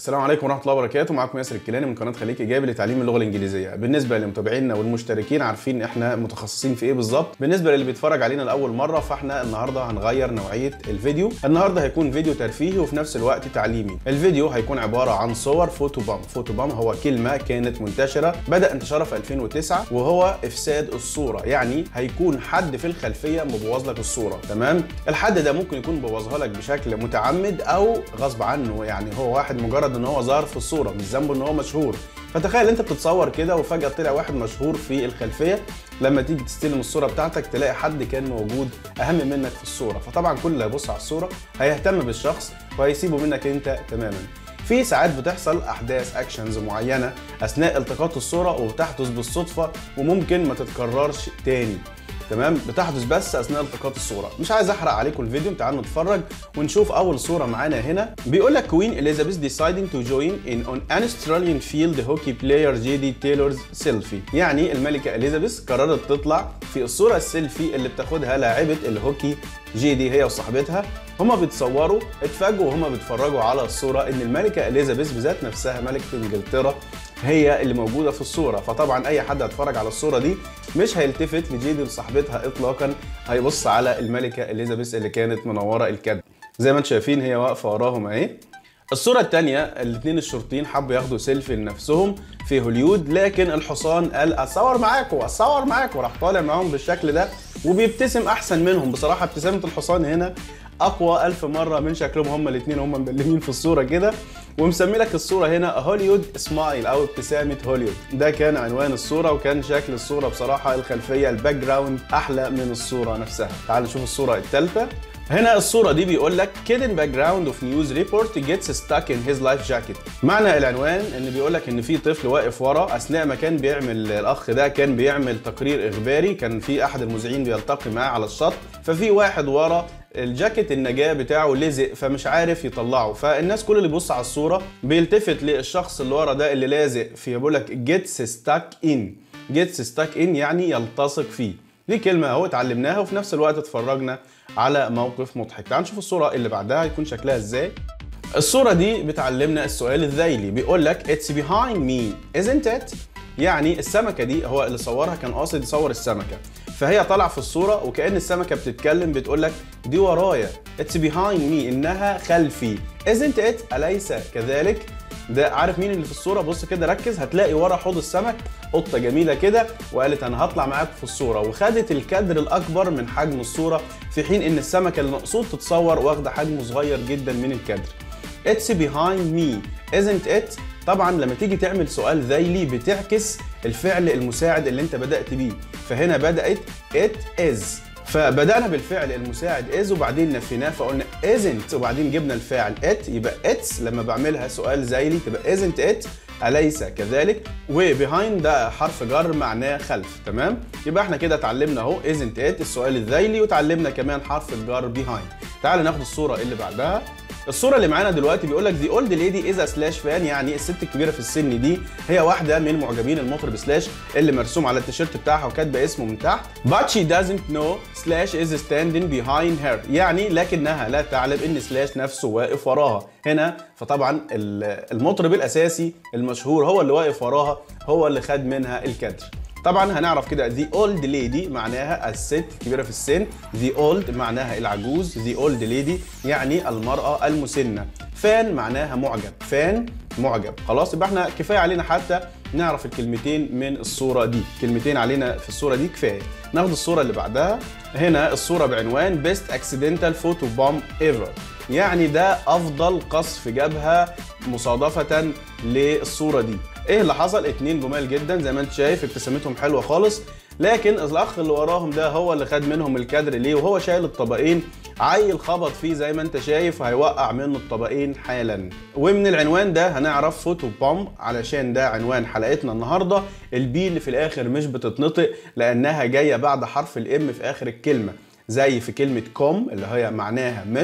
السلام عليكم ورحمه الله وبركاته معاكم ياسر الكيلاني من قناه خليك ايجابي لتعليم اللغه الانجليزيه بالنسبه لمتابعينا والمشتركين عارفين احنا متخصصين في ايه بالظبط بالنسبه للي بيتفرج علينا لاول مره فاحنا النهارده هنغير نوعيه الفيديو النهارده هيكون فيديو ترفيهي وفي نفس الوقت تعليمي الفيديو هيكون عباره عن صور فوتو بام فوتو بام هو كلمه كانت منتشره بدا انتشارها في 2009 وهو افساد الصوره يعني هيكون حد في الخلفيه مبوظ لك الصوره تمام الحد ده ممكن يكون بوظها لك بشكل متعمد او غصب عنه يعني هو واحد مجرد ان هو ظهر في الصوره مش ذنبه ان هو مشهور فتخيل انت بتتصور كده وفجاه طلع واحد مشهور في الخلفيه لما تيجي تستلم الصوره بتاعتك تلاقي حد كان موجود اهم منك في الصوره فطبعا كل اللي هيبص على الصوره هيهتم بالشخص وهيسيبه منك انت تماما في ساعات بتحصل احداث اكشنز معينه اثناء التقاط الصوره وبتحدث بالصدفه وممكن ما تتكررش تاني تمام بتحدث بس اثناء التقاط الصوره مش عايز احرق عليكم الفيديو تعالوا نتفرج ونشوف اول صوره معانا هنا بيقول لك كوين اليزابيث deciding to join in on an Australian field hockey player جيدي تايلورز سيلفي يعني الملكه اليزابيث قررت تطلع في الصوره السيلفي اللي بتاخدها لاعبه الهوكي جيدي هي وصاحبتها هما بيتصوروا اتفاجئوا وهما بيتفرجوا على الصوره ان الملكه اليزابيث بذات نفسها ملكه انجلترا هي اللي موجوده في الصوره فطبعا اي حد هيتفرج على الصوره دي مش هيلتفت لجيدي وصاحبتها اطلاقا هيبص على الملكه اليزابيث اللي كانت منوره الكادر زي ما انتم شايفين هي واقفه وراهم اهي الصورة الثانية الاثنين الشرطيين حبوا ياخدوا سيلفي لنفسهم في هوليود لكن الحصان قال اتصور معاكم اتصور معاكم راح طالع معاهم بالشكل ده وبيبتسم احسن منهم بصراحة ابتسامة الحصان هنا اقوى ألف مرة من شكلهم هما الاثنين هما مبلمين في الصورة كده ومسمي لك الصورة هنا هوليود سمايل او ابتسامة هوليود ده كان عنوان الصورة وكان شكل الصورة بصراحة الخلفية الباك جراوند احلى من الصورة نفسها تعال نشوف الصورة الثالثة هنا الصورة دي بيقول لك kid in background of news report gets stuck in his life jacket معنى العنوان ان بيقول لك ان في طفل واقف ورا اثناء ما كان بيعمل الاخ ده كان بيعمل تقرير اخباري كان في احد المذيعين بيلتقي معاه على الشط ففي واحد ورا الجاكيت النجاه بتاعه لزق فمش عارف يطلعه فالناس كل اللي بيبص على الصوره بيلتفت للشخص اللي ورا ده اللي لازق فيه بيقول لك جيتس ستاك ان جيتس ستاك ان يعني يلتصق فيه دي كلمه اهو اتعلمناها وفي نفس الوقت اتفرجنا على موقف مضحك تعال نشوف الصوره اللي بعدها هيكون شكلها ازاي الصوره دي بتعلمنا السؤال الذيلي بيقول لك اتس behind me isn't it يعني السمكه دي هو اللي صورها كان قاصد يصور السمكه فهي طالعه في الصوره وكان السمكه بتتكلم بتقول لك دي ورايا اتس behind me انها خلفي isn't it اليس كذلك ده عارف مين اللي في الصوره بص كده ركز هتلاقي ورا حوض السمك قطه جميله كده وقالت انا هطلع معاك في الصوره وخدت الكادر الاكبر من حجم الصوره في حين ان السمكه اللي مقصود تتصور واخده حجم صغير جدا من الكادر اتس behind me isn't it طبعا لما تيجي تعمل سؤال ذيلي بتعكس الفعل المساعد اللي انت بدات بيه فهنا بدات it is فبدانا بالفعل المساعد is وبعدين نفيناه فقلنا isn't وبعدين جبنا الفاعل it يبقى it's لما بعملها سؤال ذيلي تبقى isn't it أليس كذلك وبيهايند ده حرف جر معناه خلف تمام يبقى احنا كده اتعلمنا اهو isn't it السؤال الذيلي وتعلمنا كمان حرف الجر behind تعال ناخد الصورة اللي بعدها الصورة اللي معانا دلوقتي بيقول لك دي اولد ليدي از سلاش فان يعني الست الكبيرة في السن دي هي واحدة من معجبين المطرب سلاش اللي مرسوم على التيشيرت بتاعها وكاتبة اسمه من تحت but she doesn't know سلاش is standing behind her يعني لكنها لا تعلم ان سلاش نفسه واقف وراها هنا فطبعا المطرب الاساسي المشهور هو اللي واقف وراها هو اللي خد منها الكادر طبعا هنعرف كده the old lady معناها الست الكبيره في السن the old معناها العجوز the old lady يعني المراه المسنه فان معناها معجب فان معجب خلاص يبقى احنا كفايه علينا حتى نعرف الكلمتين من الصوره دي كلمتين علينا في الصوره دي كفايه ناخد الصوره اللي بعدها هنا الصوره بعنوان best accidental photo bomb ever يعني ده افضل قصف جبهه مصادفه للصوره دي ايه اللي حصل اتنين جمال جدا زي ما انت شايف ابتسامتهم حلوه خالص لكن الاخ اللي وراهم ده هو اللي خد منهم الكادر ليه وهو شايل الطبقين عيل خبط فيه زي ما انت شايف هيوقع منه الطبقين حالا ومن العنوان ده هنعرف فوتو بوم علشان ده عنوان حلقتنا النهارده البي اللي في الاخر مش بتتنطق لانها جايه بعد حرف الام في اخر الكلمه زي في كلمة كوم اللي هي معناها مشط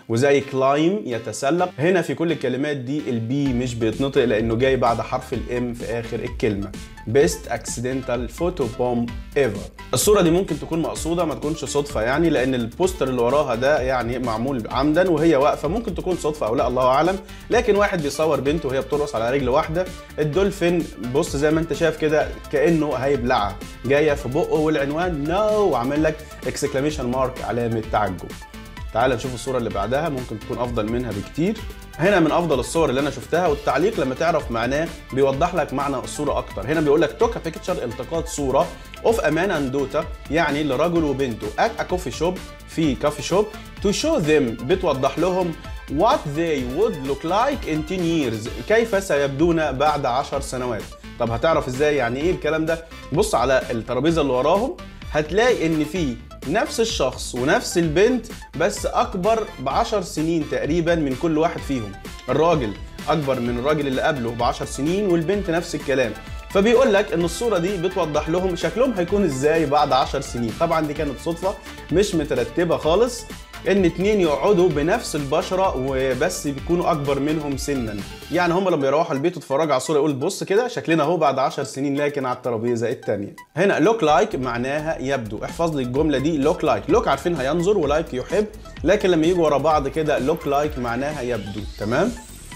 وزي كلايم يتسلق هنا في كل الكلمات دي البي مش بيتنطق لانه جاي بعد حرف الام في اخر الكلمه بيست اكسيدنتال فوتو بوم ايفر الصوره دي ممكن تكون مقصوده ما تكونش صدفه يعني لان البوستر اللي وراها ده يعني معمول عمدا وهي واقفه ممكن تكون صدفه او لا الله اعلم لكن واحد بيصور بنته وهي بترقص على رجل واحده الدولفين بص زي ما انت شايف كده كانه هيبلعها جايه في بقه والعنوان نو no وعامل لك اكسكلاميشن مارك علامه تعجب تعال نشوف الصوره اللي بعدها ممكن تكون افضل منها بكتير هنا من افضل الصور اللي انا شفتها والتعليق لما تعرف معناه بيوضح لك معنى الصوره اكتر هنا بيقول لك توكا بيكتشر التقاط صوره اوف امان اند دوتا يعني لرجل وبنته ات ا كوفي شوب في كافي شوب تو شو ذيم بتوضح لهم what they would look like in 10 years كيف سيبدون بعد 10 سنوات طب هتعرف ازاي يعني ايه الكلام ده بص على الترابيزه اللي وراهم هتلاقي ان في نفس الشخص ونفس البنت بس اكبر ب 10 سنين تقريبا من كل واحد فيهم الراجل اكبر من الراجل اللي قبله ب 10 سنين والبنت نفس الكلام فبيقول لك ان الصوره دي بتوضح لهم شكلهم هيكون ازاي بعد 10 سنين طبعا دي كانت صدفه مش مترتبه خالص ان اتنين يقعدوا بنفس البشره وبس بيكونوا اكبر منهم سنا يعني هم لما يروحوا البيت يتفرجوا على الصوره يقول بص كده شكلنا اهو بعد 10 سنين لكن على الترابيزه الثانيه هنا لوك لايك معناها يبدو احفظ لي الجمله دي لوك لايك لوك عارفينها ينظر ولايك يحب لكن لما يجوا ورا بعض كده لوك لايك معناها يبدو تمام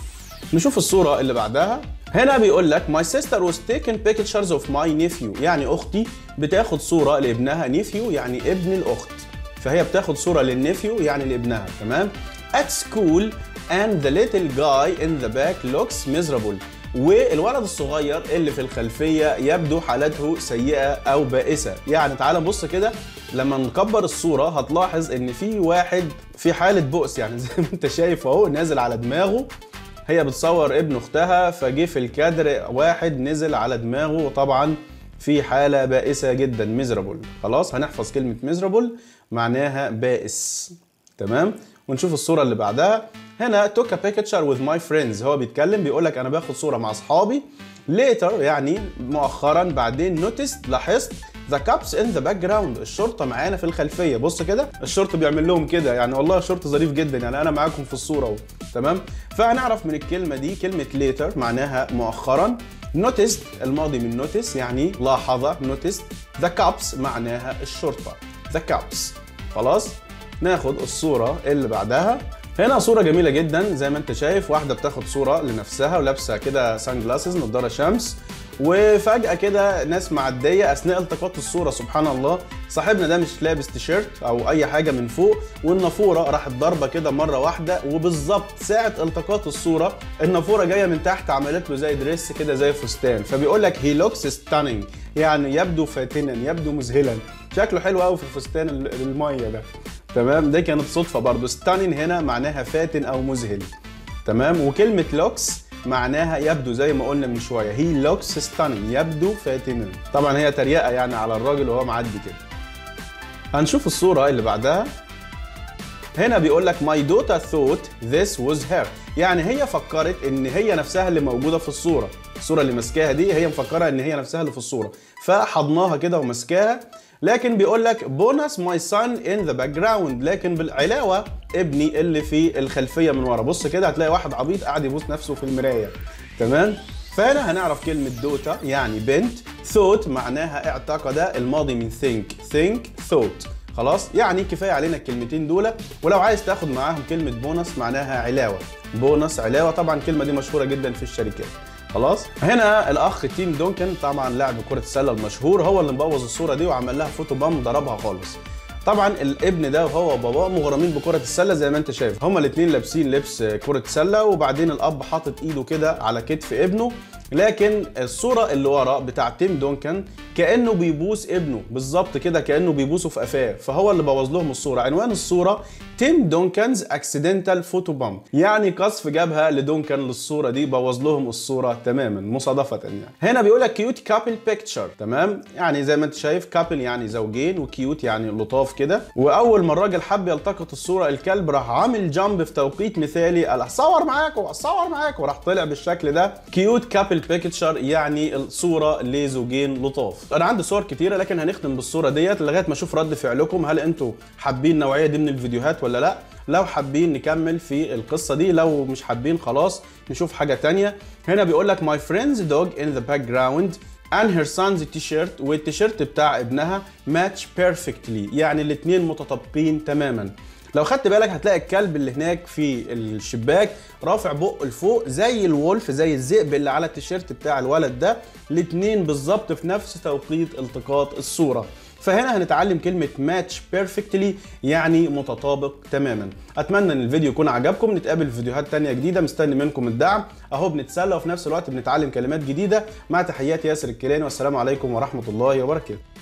نشوف الصوره اللي بعدها هنا بيقول لك my sister was taking pictures of my nephew يعني اختي بتاخد صوره لابنها نيفيو يعني ابن الاخت فهي بتاخد صوره للنيفيو يعني لابنها تمام at school and the little guy in the back looks miserable والولد الصغير اللي في الخلفيه يبدو حالته سيئه او بائسه يعني تعال نبص كده لما نكبر الصوره هتلاحظ ان في واحد في حاله بؤس يعني زي ما انت شايف اهو نازل على دماغه هي بتصور ابن اختها فجه في الكادر واحد نزل على دماغه وطبعا في حالة بائسة جدا ميزرابل خلاص هنحفظ كلمة ميزرابل معناها بائس تمام ونشوف الصورة اللي بعدها هنا took a picture with my friends هو بيتكلم بيقول لك انا باخد صورة مع اصحابي later يعني مؤخرا بعدين noticed لاحظت ذا كابس ان ذا باك جراوند الشرطه معانا في الخلفيه بص كده الشرطه بيعمل لهم كده يعني والله شرطه ظريف جدا يعني انا معاكم في الصوره اهو تمام فهنعرف من الكلمه دي كلمه later معناها مؤخرا نوتست الماضي من نوتس يعني لاحظ نوتست ذا كابس معناها الشرطه ذا كابس خلاص ناخد الصوره اللي بعدها هنا صوره جميله جدا زي ما انت شايف واحده بتاخد صوره لنفسها ولابسه كده سان جلاسز نضاره شمس وفجأة كده ناس معدية أثناء التقاط الصورة سبحان الله صاحبنا ده مش لابس تيشيرت أو أي حاجة من فوق والنافورة راحت ضاربة كده مرة واحدة وبالظبط ساعة التقاط الصورة النافورة جاية من تحت عملت له زي دريس كده زي فستان فبيقول لك هي لوكس ستانينج يعني يبدو فاتنا يبدو مذهلا شكله حلو قوي في الفستان المية ده تمام دي كانت صدفة برضو ستانين هنا معناها فاتن أو مذهل تمام وكلمة لوكس معناها يبدو زي ما قلنا من شويه هي لوكس ستانينج يبدو فاتنا طبعا هي تريقه يعني على الراجل وهو معدي كده هنشوف الصوره اللي بعدها هنا بيقول لك my daughter thought this was her يعني هي فكرت ان هي نفسها اللي موجوده في الصوره الصوره اللي ماسكاها دي هي مفكره ان هي نفسها اللي في الصوره فحضناها كده وماسكاها لكن بيقول لك بونس ماي سان ان ذا باك جراوند لكن بالعلاوه ابني اللي في الخلفيه من ورا بص كده هتلاقي واحد عبيط قاعد يبوس نفسه في المرايه تمام فهنا هنعرف كلمة دوتا يعني بنت ثوت معناها اعتقد الماضي من think think thought خلاص يعني كفاية علينا الكلمتين دول ولو عايز تاخد معاهم كلمة بونص معناها علاوة بونص علاوة طبعا الكلمة دي مشهورة جدا في الشركات خلاص هنا الاخ تيم دونكن طبعا لاعب كره السله المشهور هو اللي مبوظ الصوره دي وعمل لها فوتو بام ضربها خالص طبعا الابن ده وهو وباباه مغرمين بكره السله زي ما انت شايف هما الاثنين لابسين لبس كره سله وبعدين الاب حاطط ايده كده على كتف ابنه لكن الصوره اللي ورا بتاع تيم دونكن كانه بيبوس ابنه بالظبط كده كانه بيبوسه في قفاه فهو اللي بوظ لهم الصوره عنوان الصوره تيم دونكنز اكسيدنتال فوتو بامب يعني قصف جبهه لدونكن للصوره دي بوظ لهم الصوره تماما مصادفه يعني هنا بيقول لك كيوت كابل بيكتشر تمام يعني زي ما انت شايف كابل يعني زوجين وكيوت يعني لطاف كده واول ما الراجل حب يلتقط الصوره الكلب راح عامل جامب في توقيت مثالي قال صور معاك وصور معاك وراح طلع بالشكل ده كيوت كابل كابل بيكتشر يعني الصوره لزوجين لطاف انا عندي صور كتيره لكن هنختم بالصوره ديت لغايه ما اشوف رد فعلكم هل انتوا حابين النوعيه دي من الفيديوهات ولا لا لو حابين نكمل في القصه دي لو مش حابين خلاص نشوف حاجه تانية هنا بيقول لك my friend's dog in the background and her son's t-shirt والتيشيرت بتاع ابنها match perfectly يعني الاتنين متطابقين تماما لو خدت بالك هتلاقي الكلب اللي هناك في الشباك رافع بقه لفوق زي الولف زي الذئب اللي على التيشيرت بتاع الولد ده الاتنين بالظبط في نفس توقيت التقاط الصوره فهنا هنتعلم كلمة ماتش بيرفكتلي يعني متطابق تماما اتمنى ان الفيديو يكون عجبكم نتقابل في فيديوهات تانية جديدة مستني منكم الدعم اهو بنتسلى وفي نفس الوقت بنتعلم كلمات جديدة مع تحياتي ياسر الكيلاني والسلام عليكم ورحمة الله وبركاته